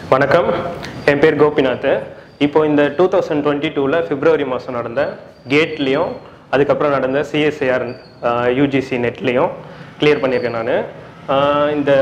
வணக்கம் என் பேர் கோபிநாத் இப்போ இந்த டூ தௌசண்ட் டுவெண்ட்டி டூவில் பிப்ரவரி மாதம் நடந்த கேட்லேயும் அதுக்கப்புறம் நடந்த சிஎஸ்ஐஆர் யூஜிசி நெட்லேயும் கிளியர் பண்ணியிருக்கேன் நான் இந்த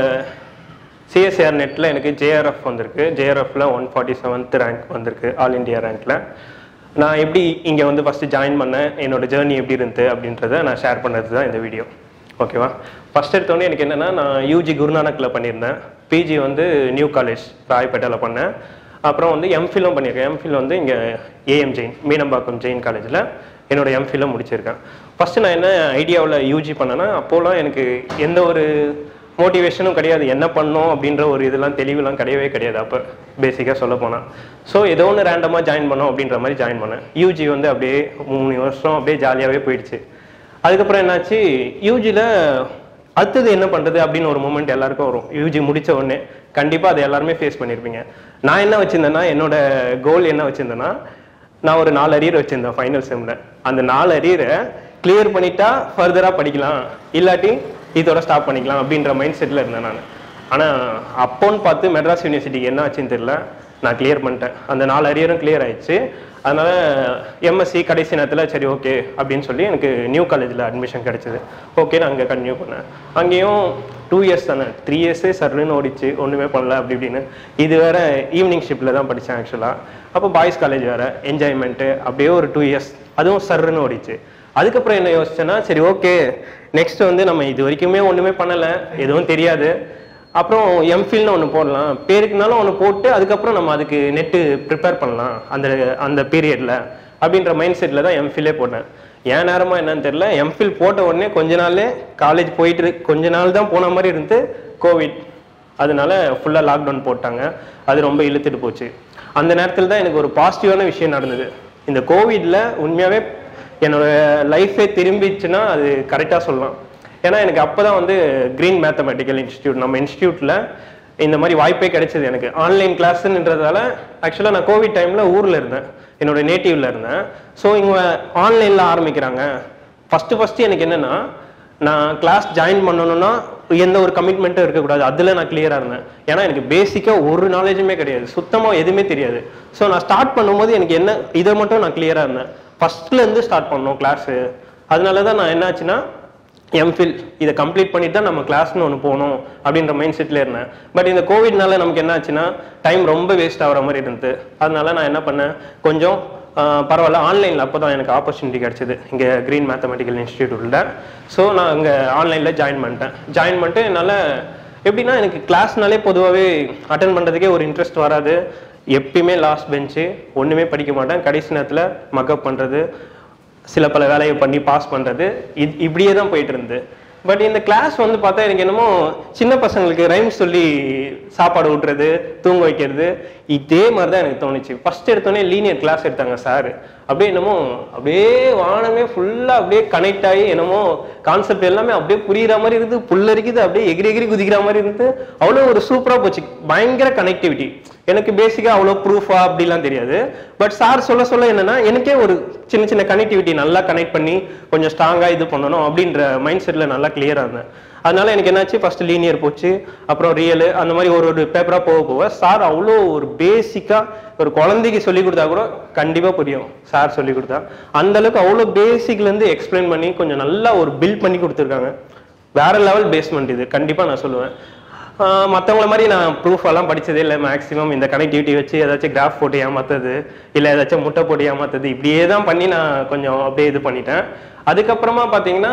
சிஎஸ்ஐஆர் நெட்டில் எனக்கு ஜேஆர்எஃப் வந்திருக்கு ஜேஆர்எஃப்ல ஒன் ஃபார்ட்டி செவன்த் ரேங்க் வந்திருக்கு ஆல் இந்தியா ரேங்க்கில் நான் எப்படி இங்கே வந்து ஃபஸ்ட்டு ஜாயின் பண்ணேன் என்னோட ஜேர்னி எப்படி இருந்தது அப்படின்றத நான் ஷேர் பண்ணது தான் இந்த வீடியோ ஓகேவா ஃபஸ்ட் எடுத்தோடனே எனக்கு என்னென்னா நான் யூஜி குருநானக்கில் பண்ணியிருந்தேன் பிஜி வந்து நியூ காலேஜ் ராயப்பேட்டையில் பண்ணேன் அப்புறம் வந்து எம்ஃபிலும் பண்ணியிருக்கேன் எம்ஃபில் வந்து இங்கே ஏஎம் ஜெயின் மீனம்பாக்கம் ஜெயின் காலேஜில் என்னோட எம்ஃபிலும் முடிச்சிருக்கேன் ஃபஸ்ட்டு நான் என்ன ஐடியாவில் யூஜி பண்ணேன்னா அப்போலாம் எனக்கு எந்த ஒரு மோட்டிவேஷனும் கிடையாது என்ன பண்ணோம் அப்படின்ற ஒரு இதெல்லாம் தெளிவுலாம் கிடையவே கிடையாது அப்போ பேசிக்காக சொல்ல போனால் ஸோ ஏதோ ஒன்று ரேண்டமாக ஜாயின் பண்ணோம் அப்படின்ற மாதிரி ஜாயின் பண்ணேன் யூஜி வந்து அப்படியே மூணு வருஷம் அப்படியே ஜாலியாகவே போயிடுச்சு அதுக்கப்புறம் என்னாச்சு யூஜியில் அடுத்தது என்ன பண்ணுறது அப்படின்னு ஒரு மூமெண்ட் எல்லாருக்கும் வரும் யூஜி முடிச்ச உடனே கண்டிப்பாக அதை எல்லாருமே ஃபேஸ் பண்ணியிருப்பீங்க நான் என்ன வச்சுருந்தேன்னா என்னோட கோல் என்ன வச்சுருந்தேன்னா நான் ஒரு நாலு அரியர் வச்சுருந்தேன் ஃபைனல் செம்மில் அந்த நாலு அரியரை கிளியர் பண்ணிட்டா ஃபர்தராக படிக்கலாம் இல்லாட்டி இதோட ஸ்டாப் பண்ணிக்கலாம் அப்படின்ற மைண்ட் செட்டில் இருந்தேன் நான் ஆனால் அப்போன்னு பார்த்து மெட்ராஸ் யூனிவர்சிட்டிக்கு என்ன ஆச்சுன்னு தெரியல நான் கிளியர் பண்ணிட்டேன் அந்த நாலு அரியரும் கிளியர் ஆயிடுச்சு அதனால எம்எஸ்சி கடைசி நேரத்தில் சரி ஓகே அப்படின்னு சொல்லி எனக்கு நியூ காலேஜில் அட்மிஷன் கிடைச்சது ஓகே நான் அங்கே கன்டினியூ பண்ணேன் அங்கேயும் டூ இயர்ஸ் தானே த்ரீ இயர்ஸே சர்ன்னு ஓடிச்சு ஒன்றுமே பண்ணல அப்படி இப்படின்னு இது வேற ஈவினிங் ஷிஃப்ட்டில் தான் படித்தேன் ஆக்சுவலாக அப்போ பாய்ஸ் காலேஜ் வேற என்ஜாய்மெண்ட்டு அப்படியே ஒரு டூ இயர்ஸ் அதுவும் சர்ன்னு ஓடிச்சு அதுக்கப்புறம் என்ன யோசிச்சேன்னா சரி ஓகே நெக்ஸ்ட் வந்து நம்ம இது வரைக்குமே ஒன்றுமே பண்ணலை எதுவும் தெரியாது அப்புறம் எம்ஃபில்னு ஒன்று போடலாம் பேருக்குனாலும் ஒன்று போட்டு அதுக்கப்புறம் நம்ம அதுக்கு நெட்டு ப்ரிப்பேர் பண்ணலாம் அந்த அந்த பீரியடில் அப்படின்ற மைண்ட் செட்டில் தான் எம்ஃபிலே போட்டேன் ஏன் நேரமா என்னன்னு தெரியல எம்ஃபில் போட்ட உடனே கொஞ்ச நாள்லே காலேஜ் போயிட்டு இரு- கொஞ்ச நாள் தான் போன மாதிரி இருந்து கோவிட் அதனால ஃபுல்லாக லாக்டவுன் போட்டாங்க அது ரொம்ப இழுத்துட்டு போச்சு அந்த நேரத்தில் தான் எனக்கு ஒரு பாசிட்டிவான விஷயம் நடந்தது இந்த கோவிட்ல உண்மையாகவே என்னோட லைஃபே திரும்பிச்சுன்னா அது கரெக்டாக சொல்லலாம் ஏன்னா எனக்கு அப்போ தான் வந்து கிரீன் மேத்தமெட்டிக்கல் இன்ஸ்டியூட் நம்ம இன்ஸ்டியூட்டில் இந்த மாதிரி வாய்ப்பே கிடைச்சது எனக்கு ஆன்லைன் கிளாஸ்ன்றதால ஆக்சுவலாக நான் கோவிட் டைமில் ஊரில் இருந்தேன் என்னோட நேட்டிவ்ல இருந்தேன் ஸோ இவங்க ஆன்லைனில் ஆரம்பிக்கிறாங்க ஃபஸ்ட்டு ஃபஸ்ட்டு எனக்கு என்னென்னா நான் கிளாஸ் ஜாயின் பண்ணணும்னா எந்த ஒரு கமிட்மெண்ட்டும் இருக்கக்கூடாது அதில் நான் கிளியராக இருந்தேன் ஏன்னா எனக்கு பேசிக்காக ஒரு நாலேஜுமே கிடையாது சுத்தமாக எதுவுமே தெரியாது ஸோ நான் ஸ்டார்ட் பண்ணும்போது எனக்கு என்ன இதை மட்டும் நான் கிளியராக இருந்தேன் ஃபஸ்ட்லேருந்து ஸ்டார்ட் பண்ணோம் கிளாஸு அதனால தான் நான் என்னாச்சுன்னா எம்ஃபில் இதை கம்ப்ளீட் பண்ணிட்டு தான் நம்ம கிளாஸ்னு ஒன்று போகணும் அப்படின்ற மைண்ட் செட்டில் இருந்தேன் பட் இந்த கோவிட்னால நமக்கு என்ன ஆச்சுன்னா டைம் ரொம்ப வேஸ்ட் ஆகிற மாதிரி இருந்தது அதனால நான் என்ன பண்ணேன் கொஞ்சம் ஆஹ், பரவாயில்ல ஆன்லைனில் அப்போ தான் எனக்கு ஆப்பர்ச்சுனிட்டி கிடச்சிது இங்கே க்ரீன் மேத்தமெட்டிக்கல் இன்ஸ்டியூட்டில் ஸோ நான் அங்கே ஆன்லைனில் ஜாயின் பண்ணிட்டேன் ஜாயின் பண்ணிட்டு என்னால் எப்படின்னா எனக்கு கிளாஸ்னாலே பொதுவாகவே அட்டன் பண்ணுறதுக்கே ஒரு இன்ட்ரெஸ்ட் வராது எப்பயுமே லாஸ்ட் பெஞ்சு ஒன்றுமே படிக்க மாட்டேன் கடைசி நேரத்தில் மக்கப் பண்ணுறது சில பல வேலையை பண்ணி பாஸ் பண்ணுறது இது இப்படியே தான் போயிட்டு இருந்து பட் இந்த கிளாஸ் வந்து பார்த்தா எனக்கு என்னமோ சின்ன பசங்களுக்கு ரைம் சொல்லி சாப்பாடு ஊட்டுறது தூங்க வைக்கிறது இதே மாதிரி தான் எனக்கு தோணுச்சு ஃபர்ஸ்ட் எடுத்தோடனே லீனியர் கிளாஸ் எடுத்தாங்க சார் அப்படியே என்னமோ அப்படியே வானமே ஃபுல்லாக அப்படியே கனெக்ட் ஆகி என்னமோ கான்செப்ட் எல்லாமே அப்படியே புரியுற மாதிரி இருந்து புல்லரிக்குது அப்படியே எகிரி எகிரி குதிக்கிற மாதிரி இருந்து அவ்வளோ ஒரு சூப்பராக போச்சு பயங்கர கனெக்டிவிட்டி எனக்கு பேசிக்காக அவ்வளோ ப்ரூஃபா அப்படிலாம் தெரியாது பட் சார் சொல்ல சொல்ல என்னன்னா எனக்கே ஒரு சின்ன சின்ன கனெக்டிவிட்டி நல்லா கனெக்ட் பண்ணி கொஞ்சம் ஸ்ட்ராங்காக இது பண்ணணும் அப்படின்ற மைண்ட் செட்டில் நல்லா கிளியராக இருந்தேன் அதனால எனக்கு என்னாச்சு ஃபர்ஸ்ட் லீனியர் போச்சு அப்புறம் ரியல் அந்த மாதிரி ஒரு ஒரு பேப்பராக போக போக சார் அவ்வளோ ஒரு பேசிக்காக ஒரு குழந்தைக்கு சொல்லி கொடுத்தா கூட கண்டிப்பாக புரியும் சார் சொல்லி கொடுத்தா அந்த அளவுக்கு அவ்வளோ பேசிக்லேருந்து எக்ஸ்பிளைன் பண்ணி கொஞ்சம் நல்லா ஒரு பில்ட் பண்ணி கொடுத்துருக்காங்க வேற லெவல் பேஸ்மெண்ட் இது கண்டிப்பாக நான் சொல்லுவேன் மற்றவங்கள மாதிரி நான் ப்ரூஃப் எல்லாம் படிச்சதே இல்லை மேக்ஸிமம் இந்த கனெக்டிவிட்டி வச்சு ஏதாச்சும் கிராஃப் போட்டு ஏமாத்துறது இல்லை ஏதாச்சும் முட்டை போட்டு ஏமாத்துறது இப்படியே தான் பண்ணி நான் கொஞ்சம் அப்படியே இது பண்ணிட்டேன் அதுக்கப்புறமா பார்த்தீங்கன்னா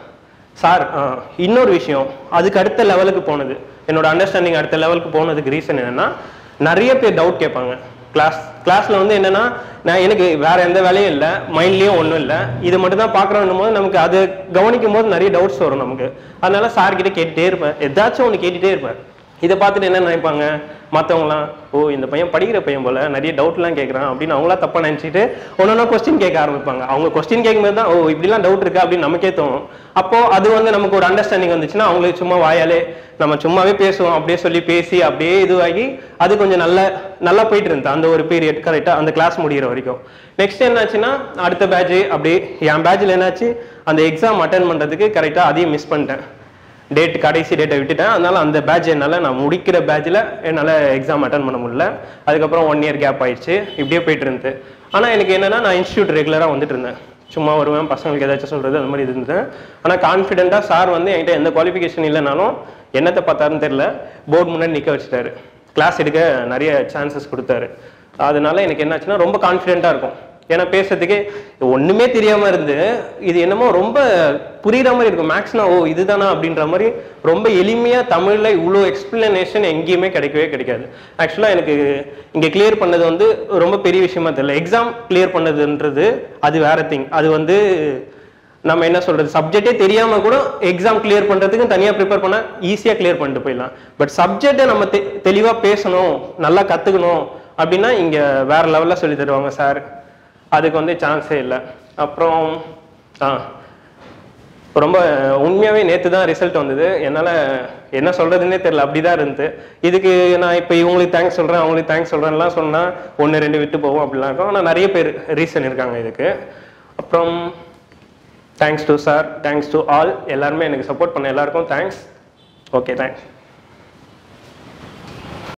சார் இன்னொரு விஷயம் அதுக்கு அடுத்த லெவலுக்கு போனது என்னோட அண்டர்ஸ்டாண்டிங் அடுத்த லெவலுக்கு போனதுக்கு ரீசன் என்னன்னா நிறைய பேர் டவுட் கேட்பாங்க கிளாஸ் கிளாஸ்ல வந்து என்னன்னா நான் எனக்கு வேற எந்த வேலையும் இல்லை மைண்ட்லயும் ஒன்றும் இல்லை இது மட்டும் தான் பார்க்குறோம் போது நமக்கு அது கவனிக்கும் போது நிறைய டவுட்ஸ் வரும் நமக்கு அதனால சார் கிட்ட கேட்டுட்டே இருப்பேன் ஏதாச்சும் ஒன்று கேட்டுட்டே இருப்பேன் இதை பார்த்துட்டு என்ன நினைப்பாங்க மற்றவங்களாம் ஓ இந்த பையன் படிக்கிற பையன் போல நிறைய டவுட்லாம் கேட்குறான் அப்படின்னு அவங்களா தப்பா நினச்சிட்டு ஒன்னொன்னா கொஸ்டின் கேட்க ஆரம்பிப்பாங்க அவங்க கொஸ்டின் கேட்கும்போது தான் ஓ இப்படிலாம் டவுட் இருக்கா அப்படின்னு நமக்கே தோணும் அப்போ அது வந்து நமக்கு ஒரு அண்டர்ஸ்டாண்டிங் வந்துச்சுன்னா அவங்களுக்கு சும்மா வாயாலே நம்ம சும்மாவே பேசுவோம் அப்படியே சொல்லி பேசி அப்படியே இதுவாகி அது கொஞ்சம் நல்ல நல்லா போயிட்டு இருந்தது அந்த ஒரு பீரியட் கரெக்டாக அந்த கிளாஸ் முடிகிற வரைக்கும் நெக்ஸ்ட் என்னாச்சுன்னா அடுத்த பேட்ச் அப்படியே என் பேட்சில் என்னாச்சு அந்த எக்ஸாம் அட்டன் பண்ணுறதுக்கு கரெக்டாக அதையும் மிஸ் பண்ணிட்டேன் டேட் கடைசி டேட்டை விட்டுட்டேன் அதனால அந்த பேட்ச் என்னால் நான் முடிக்கிற பேட்சில் என்னால் எக்ஸாம் அட்டன் பண்ண முடியல அதுக்கப்புறம் ஒன் இயர் கேப் ஆயிடுச்சு இப்படியே போயிட்டு இருந்தது ஆனால் எனக்கு என்னன்னா நான் இன்ஸ்டியூட் ரெகுலராக வந்துட்டு இருந்தேன் சும்மா வருவேன் பசங்களுக்கு ஏதாச்சும் சொல்கிறது அந்த மாதிரி இருந்தேன் ஆனால் கான்ஃபிடென்ட்டாக சார் வந்து என்கிட்ட எந்த குவாலிஃபிகேஷன் இல்லைனாலும் என்னத்தை பார்த்தாருன்னு தெரியல போர்டு முன்னாடி நிற்க வச்சுட்டாரு கிளாஸ் எடுக்க நிறைய சான்சஸ் கொடுத்தாரு அதனால எனக்கு என்னாச்சுன்னா ரொம்ப கான்ஃபிடென்ட்டாக இருக்கும் ஏன்னா பேசுறதுக்கே ஒண்ணுமே தெரியாம இருந்து இது என்னமோ ரொம்ப புரியுற மாதிரி இருக்கும் மேக்ஸ்னா ஓ இதுதானா அப்படின்ற மாதிரி ரொம்ப எளிமையா தமிழ்ல இவ்வளோ எக்ஸ்பிளனேஷன் எங்கேயுமே கிடைக்கவே கிடைக்காது ஆக்சுவலா எனக்கு இங்க கிளியர் பண்ணது வந்து ரொம்ப பெரிய விஷயமா தெரியல எக்ஸாம் கிளியர் பண்ணதுன்றது அது வேற திங் அது வந்து நம்ம என்ன சொல்றது சப்ஜெக்டே தெரியாம கூட எக்ஸாம் கிளியர் பண்றதுக்கு தனியா ப்ரிப்பேர் பண்ணா ஈஸியா கிளியர் பண்ணிட்டு போயிடலாம் பட் சப்ஜெக்டை நம்ம தெ- தெளிவா பேசணும் நல்லா கத்துக்கணும் அப்படின்னா இங்க வேற லெவல்ல சொல்லி தருவாங்க சார் அதுக்கு வந்து சான்ஸே இல்லை அப்புறம் ஆ ரொம்ப உண்மையாவே நேத்து தான் ரிசல்ட் வந்தது என்னால என்ன சொல்றதுன்னே தெரியல அப்படிதான் இருந்தது இதுக்கு நான் இப்போ இவங்களுக்கு தேங்க்ஸ் சொல்றேன் அவங்களுக்கு தேங்க்ஸ் சொல்றேன்லாம் சொன்னா ஒன்று ரெண்டு விட்டு போவோம் அப்படிலாம் இருக்கும் ஆனால் நிறைய பேர் ரீசன் இருக்காங்க இதுக்கு அப்புறம் thanks to sir thanks to all எல்லாருமே எனக்கு சப்போர்ட் பண்ண எல்லாருக்கும் தேங்க்ஸ் ஓகே தேங்க்ஸ்